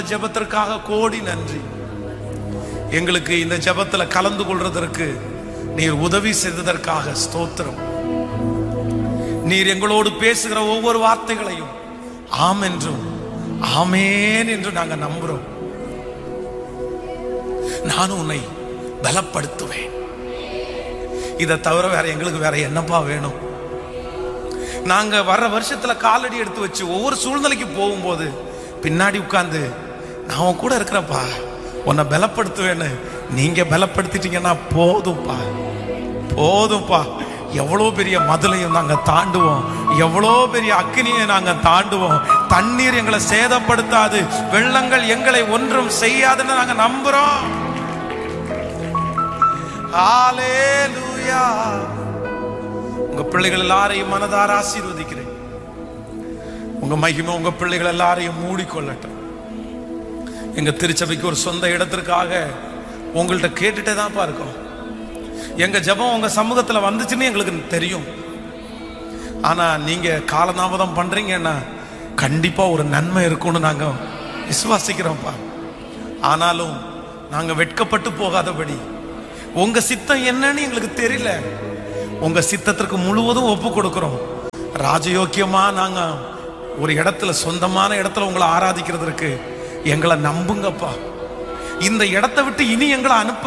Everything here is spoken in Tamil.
ஜெபத்திற்காக கோடி நன்றி எங்களுக்கு இந்த ஜெபத்துல கலந்து கொள்றதற்கு நீர் உதவி செய்ததற்காக ஸ்தோத்திரம் நீர் எங்களோடு பேசுகிற ஒவ்வொரு வார்த்தைகளையும் ஆம் என்றும் ஆமேன் என்று நாங்க நம்புறோம் நானும் உன்னை பலப்படுத்துவேன் இதை தவிர வேற எங்களுக்கு வேற என்னப்பா வேணும் நாங்க வர்ற வருஷத்துல காலடி எடுத்து வச்சு ஒவ்வொரு சூழ்நிலைக்கு போகும்போது பின்னாடி உட்கார்ந்து நான் உன் கூட இருக்கிறப்பா உன்னை பலப்படுத்துவேன்னு நீங்க பலப்படுத்திட்டீங்கன்னா போதும்ப்பா போதும்ப்பா எவ்வளோ பெரிய மதுளையும் நாங்க தாண்டுவோம் எவ்வளோ பெரிய அக்னியை நாங்க தாண்டுவோம் தண்ணீர் எங்களை சேதப்படுத்தாது வெள்ளங்கள் எங்களை ஒன்றும் செய்யாதுன்னு நாங்க நம்புறோம் ஹalleluya உங்க பிள்ளைகள் எல்லாரையும் மனதார ஆசீர்வதிக்கிறேன் உங்க மகிமை உங்க பிள்ளைகள் எல்லாரையும் மூடிக்கொள்ளட்டும் எங்க திருச்சபைக்கு ஒரு சொந்த இடத்திற்காக உங்கள்கிட்ட கேட்டுட்டே தான்ப்பா இருக்கோம் எங்க ஜெபம் உங்க சமூகத்துல வந்துச்சுன்னு எங்களுக்கு தெரியும் ஆனா நீங்க காலதாமதம் பண்றீங்கன்னா கண்டிப்பா ஒரு நன்மை இருக்கும்னு நாங்க விசுவாசிக்கிறோம்ப்பா ஆனாலும் நாங்க வெட்கப்பட்டு போகாதபடி உங்க சித்தம் என்னன்னு எங்களுக்கு தெரியல உங்க சித்தத்திற்கு முழுவதும் ஒப்பு கொடுக்கிறோம் ராஜயோக்கியமா நாங்க ஒரு இடத்துல சொந்தமான இடத்துல உங்களை ஆராதிக்கிறதுக்கு எங்களை நம்புங்கப்பா இந்த இடத்தை விட்டு இனி எங்களை அனுப்ப